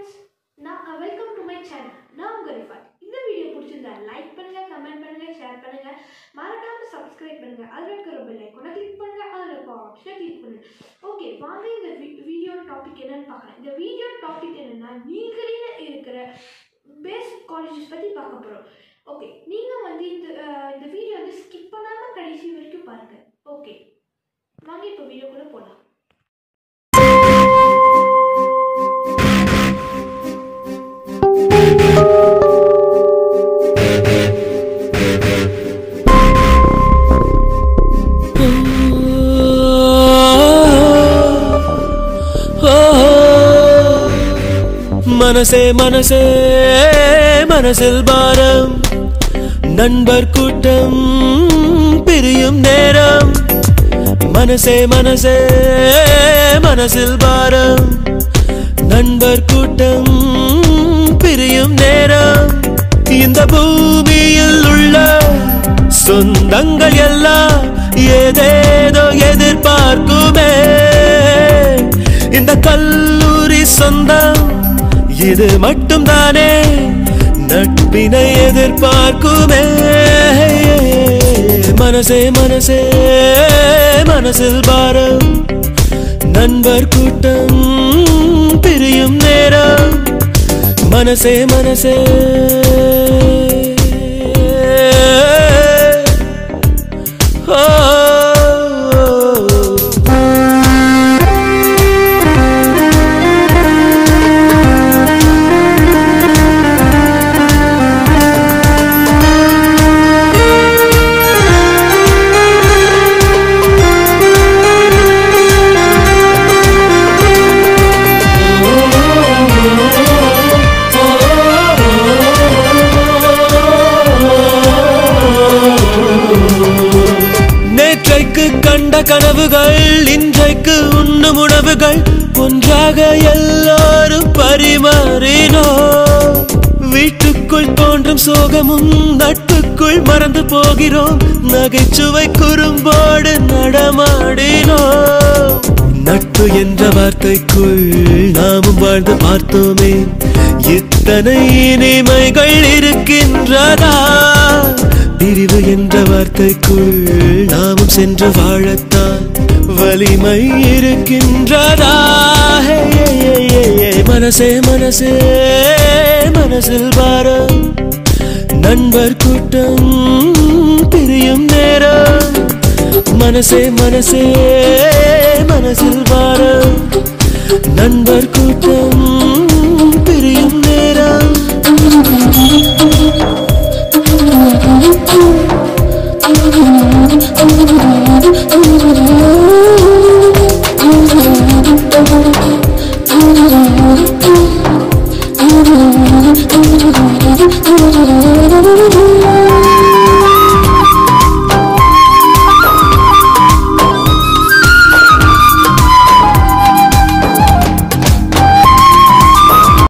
Friends நான் welcome to my channel நான் உங்கள் ரிஃபாட் இந்த வீடியோ பிடிச்சிருந்தா லைக் பண்ணுங்க கமெண்ட் பண்ணுங்க ஷேர் பண்ணுங்க மறக்காம சப்ஸ்கிரைப் பண்ணுங்க அதில் இருக்கிற பெல் ஐக்கனை கிளிக் பண்ணுங்க அதில் இருக்க ஆப்ஷனை கிளிக் பண்ணுங்க ஓகே வாங்க இந்த வீடியோ டாபிக் என்னன்னு பார்க்கலாம் இந்த வீடியோ டாபிக் என்னன்னா நீங்களே இருக்கிற பெஸ்ட் காலேஜஸ் பற்றி பார்க்க போகிறோம் ஓகே நீங்கள் வந்து இந்த அஹ், இந்த வீடியோ வந்து ஸ்கிப் பண்ணாமல் கடைசி வரைக்கும் பாருங்க ஓகே வாங்க இப்போ வீடியோக்குள்ளே போகலாம் மனசே மனசே மனசில் பாரம் நண்பர் கூட்டம் பிரியும் நேரம் மனசே மனசே மனசில் பாரம் நண்பர் கூட்டம் பிரியும் நேரம் இந்த பூமியில் உள்ள சொந்தங்கள் எல்லாம் ஏதேதோ எதிர்பார்க்குமே இந்த கல்லூரி சொந்தம் இது மட்டும்தானே நட்பினை எதிர்பார்க்குமே மனசே மனசே மனசில் பாரம் நண்பர் கூட்டம் பிரியும் நேரம் மனசே மனசே ஓ நேற்றைக்கு கண்ட கனவுகள் இன்றைக்கு உண்ணும் உணவுகள் ஒன்றாக எல்லாரும் பரிமாறினோ வீட்டுக்குள் தோன்றும் சோகமும் நட்புக்குள் மறந்து போகிறோம் நகைச்சுவை குறும்போடு நடமாடினோ நட்பு என்ற வார்த்தைக்குள் நாமும் வாழ்ந்து பார்த்தோமே இத்தனை இனிமைகள் இருக்கின்றதா பிரிவு என்ற வார்த்தைக்குள் நாமும் சென்று வாழத்தான் வலிமை இருக்கின்றதா ஹே, ஏ, ஏ, ஏ, ஏ. மனசே மனசே மனசில் பாரம் நண்பர் கூட்டம் பிரியும் நேரம் மனசே மனசே மனசில் பாரம் நண்பர் கூட்டம் பிரியும்